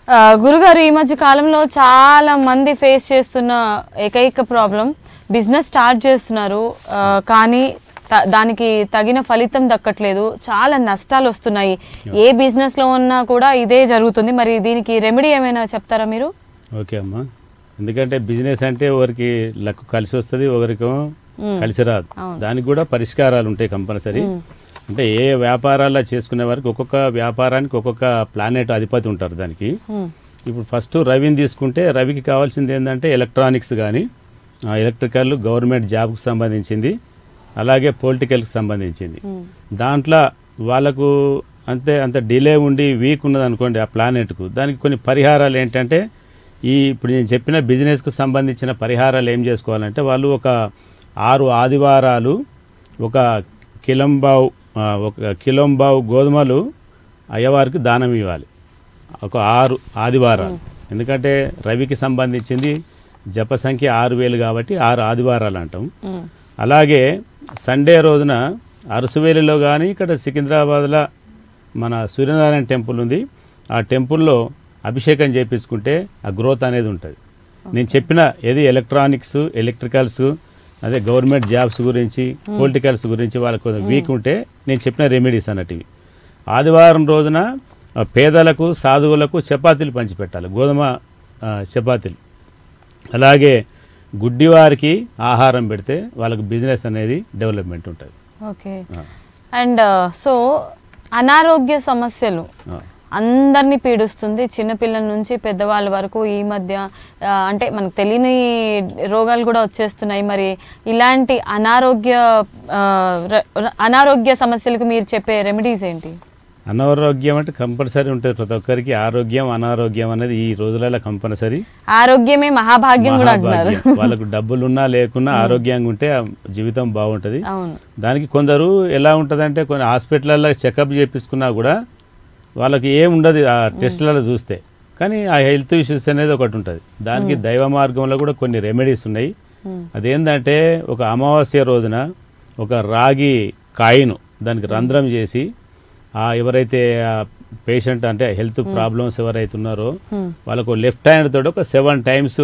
ఆ, గురుగారు ఈ మధ్య కాలంలో చాలా మంది ఫేస్ చేస్తున్న ఏకైక ప్రాబ్లం బిజినెస్ స్టార్ట్ చేస్తున్నారు ఆ, కానీ త- దానికి తగిన ఫలితం దక్కట్లేదు చాలా నష్టాలు వస్తున్నాయి ఏ బిజినెస్ లో ఉన్నా కూడా ఇదే జరుగుతుంది మరి దీనికి రెమెడీ ఏమైనా చెప్తారా మీరు ఓకే అమ్మా ఎందుకంటే బిజినెస్ అంటే ఒకరికి లక్ కలిసి వస్తుంది ఒకరికేమో కలిసి రాదు దానికి కూడా పరిష్కారాలు ఉంటాయి కంపల్సరీ అంటే ఏ వ్యాపారాల్లో చేసుకునే వారికి ఒక్కొక్క వ్యాపారానికి ఒక్కొక్క ప్లానెట్ అధిపతి ఉంటారు దానికి మ్మ్. ఇప్పుడు ఫస్ట్ రవిని తీసుకుంటే రవికి కావాల్సింది ఏంటంటే ఎలక్ట్రానిక్స్ కానీ ఎలక్ట్రికల్ గవర్నమెంట్ జాబ్కి సంబంధించింది అలాగే పొలిటికల్కి సంబంధించింది దాంట్లో వాళ్ళకు అంతే అంత డిలే ఉండి వీక్ ఉన్నది అనుకోండి ఆ ప్లానెట్కు దానికి కొన్ని పరిహారాలు ఏంటంటే ఈ ఇప్పుడు నేను చెప్పిన బిజినెస్కు సంబంధించిన పరిహారాలు ఏం చేసుకోవాలంటే వాళ్ళు ఒక ఆరు ఆదివారాలు ఒక కిలంబావు ఆ, ఒక కిలంబావు గోధుమలు అయ్యవారికి దానం ఇవ్వాలి ఒక ఆరు ఆదివారాలు ఎందుకంటే రవికి సంబంధించింది జప సంఖ్య ఆరు వేలు కాబట్టి ఆరు ఆదివారాలు అంటాం మ్మ్. అలాగే సండే రోజున అరసువేలిలో కానీ ఇక్కడ సికింద్రాబాద్లో మన సూర్యనారాయణ టెంపుల్ ఉంది ఆ టెంపుల్లో అభిషేకం చేపించుకుంటే ఆ గ్రోత్ అనేది ఉంటుంది నేను చెప్పిన ఏది ఎలక్ట్రానిక్స్ ఎలక్ట్రికల్స్ అదే గవర్నమెంట్ జాబ్స్ గురించి పొలిటికల్స్ గురించి వాళ్ళకు వీక్ ఉంటే నేను చెప్పిన రెమెడీస్ అన్నటివి ఆదివారం రోజున ఆ, పేదలకు సాధువులకు చపాతీలు పంచిపెట్టాలి గోధుమ ఆ, చపాతీలు అలాగే గుడ్డివారికి ఆహారం పెడితే వాళ్ళకు బిజినెస్ అనేది డెవలప్మెంట్ ఉంటుంది ఓకే అండ్ సో అనారోగ్య సమస్యలు ఆ. అందరినీ పీడిస్తుంది చిన్నపిల్లల నుంచి పెద్దవాళ్ళ వరకు ఈ మధ్య ఆ, అంటే మనకు తెలియని రోగాలు కూడా వచ్చేస్తున్నాయి మరి ఇలాంటి అనారోగ్య ఆ, ర- ర- అనారోగ్య సమస్యలకు మీరు చెప్పే రెమెడీస్ ఏంటి అనారోగ్యం అంటే కంపల్సరీ ఉంటుంది ప్రతి ఒక్కరికి ఆరోగ్యం అనారోగ్యం అనేది ఈ రోజులలో కంపల్సరీ ఆరోగ్యమే మహాభాగ్యం కూడా అంటున్నారు మహాభాగ్యం. వాళ్ళకు డబ్బులున్నా లేకున్నా ఆరోగ్యంగా ఉంటే ఆ జీవితం బాగుంటుంది అవును దానికి కొందరు ఎలా ఉంటుందంటే కొన్ని హాస్పిటల్లో చెకప్ చేపించుకున్నా కూడా వాళ్ళకి ఏం ఉండదు ఆ టెస్టులలో చూస్తే కానీ ఆ హెల్త్ ఇష్యూస్ అనేది ఒకటి ఉంటుంది దానికి దైవ మార్గంలో కూడా కొన్ని రెమెడీస్ ఉన్నాయి అదేంటంటే ఒక అమావాస్య రోజున ఒక రాగి కాయిను దానికి రంధ్రం చేసి ఆ ఎవరైతే పేషెంట్ అంటే హెల్త్ ప్రాబ్లమ్స్ ఎవరైతే ఉన్నారో వాళ్ళకు లెఫ్ట్ హ్యాండ్ తోటి ఒక seven times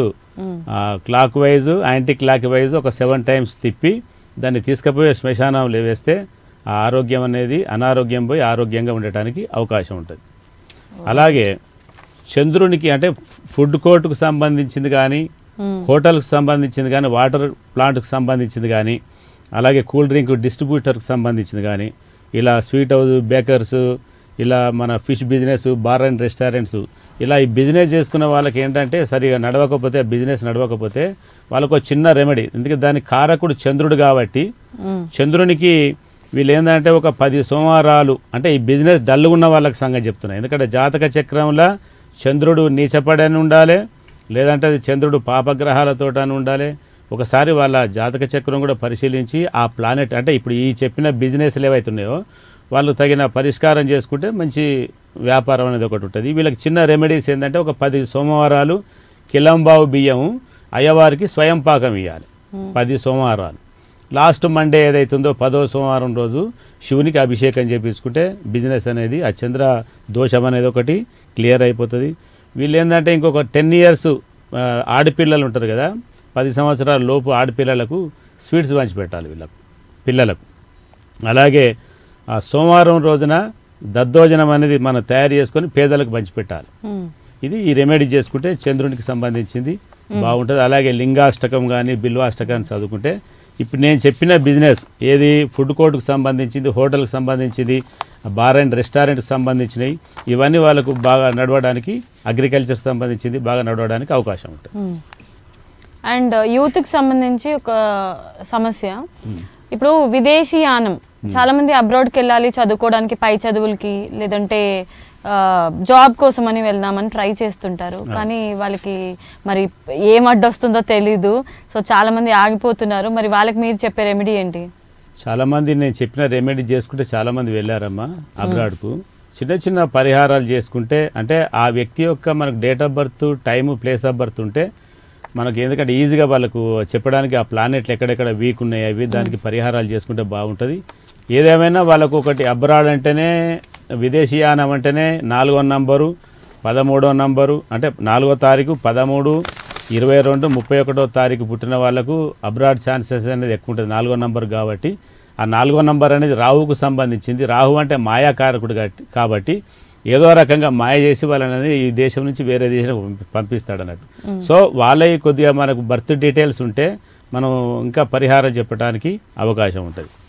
clockwise anticlockwise ఒక సెవెన్ టైమ్స్ తిప్పి దాన్ని తీసుకుపోయి శ్మశానంలో వేస్తే ఆ ఆరోగ్యం అనేది అనారోగ్యం పోయి ఆరోగ్యంగా ఉండటానికి అవకాశం ఉంటుంది అలాగే చంద్రునికి అంటే ఫుడ్ కోర్టుకు సంబంధించింది కానీ హోటల్కి సంబంధించింది కానీ వాటర్ ప్లాంట్కి సంబంధించింది కానీ అలాగే కూల్ డ్రింక్ డిస్ట్రిబ్యూటర్కి సంబంధించింది కానీ ఇలా స్వీట్ హౌస్ బేకర్స్ ఇలా మన fish business bar and restaurants ఇలా ఈ బిజినెస్ చేసుకున్న వాళ్ళకి ఏంటంటే సరిగా నడవకపోతే ఆ బిజినెస్ నడవకపోతే వాళ్ళకు ఒక చిన్న రెమెడీ ఎందుకంటే దానికి కారకుడు చంద్రుడు కాబట్టి మ్మ్. చంద్రునికి వీళ్ళు ఏంటంటే ఒక పది సోమవారాలు అంటే ఈ బిజినెస్ డల్గా ఉన్న వాళ్ళకి సంగతి చెప్తున్నాయి ఎందుకంటే జాతక చక్రంలో చంద్రుడు నీచపడని ఉండాలి లేదంటే అది చంద్రుడు పాపగ్రహాలతో అని ఉండాలి ఒకసారి వాళ్ళ జాతక చక్రం కూడా పరిశీలించి ఆ ప్లానెట్ అంటే ఇప్పుడు ఈ చెప్పిన బిజినెస్లు ఏవైతే ఉన్నాయో వాళ్ళు తగిన పరిష్కారం చేసుకుంటే మంచి వ్యాపారం అనేది ఒకటి ఉంటుంది వీళ్ళకి చిన్న రెమెడీస్ ఏంటంటే ఒక పది సోమవారాలు కిలంబావు బియ్యం అయ్యవారికి స్వయం పాకం ఇవ్వాలి పది సోమవారాలు లాస్ట్ మండే ఏదైతుందో పదో సోమవారం రోజు శివునికి అభిషేకం చేపించుకుంటే బిజినెస్ అనేది ఆ చంద్ర దోషం అనేది ఒకటి క్లియర్ అయిపోతుంది వీళ్ళు ఏంటంటే ఇంకొక టెన్ ఇయర్స్ ఆడపిల్లలు ఉంటారు కదా పది సంవత్సరాల లోపు ఆడపిల్లలకు స్వీట్స్ పంచిపెట్టాలి వీళ్ళకు పిల్లలకు అలాగే ఆ సోమవారం రోజున దద్దోజనం అనేది మనం తయారు చేసుకొని పేదలకు పంచిపెట్టాలి మ్మ్. ఇది ఈ రెమెడీ చేసుకుంటే చంద్రునికి సంబంధించింది బాగుంటుంది అలాగే లింగాష్టకం కానీ బిల్వాష్టకం చదువుకుంటే ఇప్పుడు నేను చెప్పిన బిజినెస్ ఏది ఫుడ్ కోర్టుకు సంబంధించింది హోటల్కి సంబంధించింది బార్ అండ్ రెస్టారెంట్కి సంబంధించినవి ఇవన్నీ వాళ్ళకు బాగా నడవడానికి అగ్రికల్చర్ సంబంధించింది బాగా నడవడానికి అవకాశం ఉంటుంది మ్మ్. అండ్ యూత్కి సంబంధించి ఒక సమస్య ఇప్పుడు విదేశీయానం చాలా మంది అబ్రాడ్కి వెళ్ళాలి చదువుకోవడానికి పై చదువులకి లేదంటే ఆ, జాబ్ కోసం అని వెళ్దామని ట్రై చేస్తుంటారు కానీ వాళ్ళకి మరి ఏం అడ్డొస్తుందో తెలీదు సో చాలా మంది ఆగిపోతున్నారు మరి వాళ్ళకి మీరు చెప్పే రెమెడీ ఏంటి చాలామంది నేను చెప్పిన రెమెడీ చేసుకుంటే చాలామంది వెళ్ళారమ్మా అబ్రాడ్కు చిన్న చిన్న పరిహారాలు చేసుకుంటే అంటే ఆ వ్యక్తి యొక్క మనకు date of birth time place of birth ఉంటే మనకి ఎందుకంటే ఈజీగా వాళ్ళకు చెప్పడానికి ఆ ప్లానెట్లు ఎక్కడెక్కడ వీక్ ఉన్నాయి అవి దానికి పరిహారాలు చేసుకుంటే బాగుంటుంది ఏదేమైనా వాళ్ళకు ఒకటి అబ్రాడ్ అంటేనే విదేశీయానం అంటేనే నాలుగో నంబరు పదమూడో నంబరు అంటే నాలుగో తారీఖు పదమూడు ఇరవై రెండు ముప్పై ఒకటో తారీఖు పుట్టిన వాళ్ళకు అబ్రాడ్ ఛాన్సెస్ అనేది ఎక్కువ ఉంటుంది నాలుగో నంబర్ కాబట్టి ఆ నాలుగో నంబర్ అనేది రాహుకు సంబంధించింది రాహు అంటే మాయాకారకుడు కాబట్టి- కాబట్టి ఏదో రకంగా మాయ చేసి వాళ్ళని ఈ దేశం నుంచి వేరే దేశం పంపిస్తాడు అన్నట్టు సో వాళ్ళవి కొద్దిగా మనకు బర్త్ డీటెయిల్స్ ఉంటే మనం ఇంకా పరిహారం చెప్పడానికి అవకాశం ఉంటుంది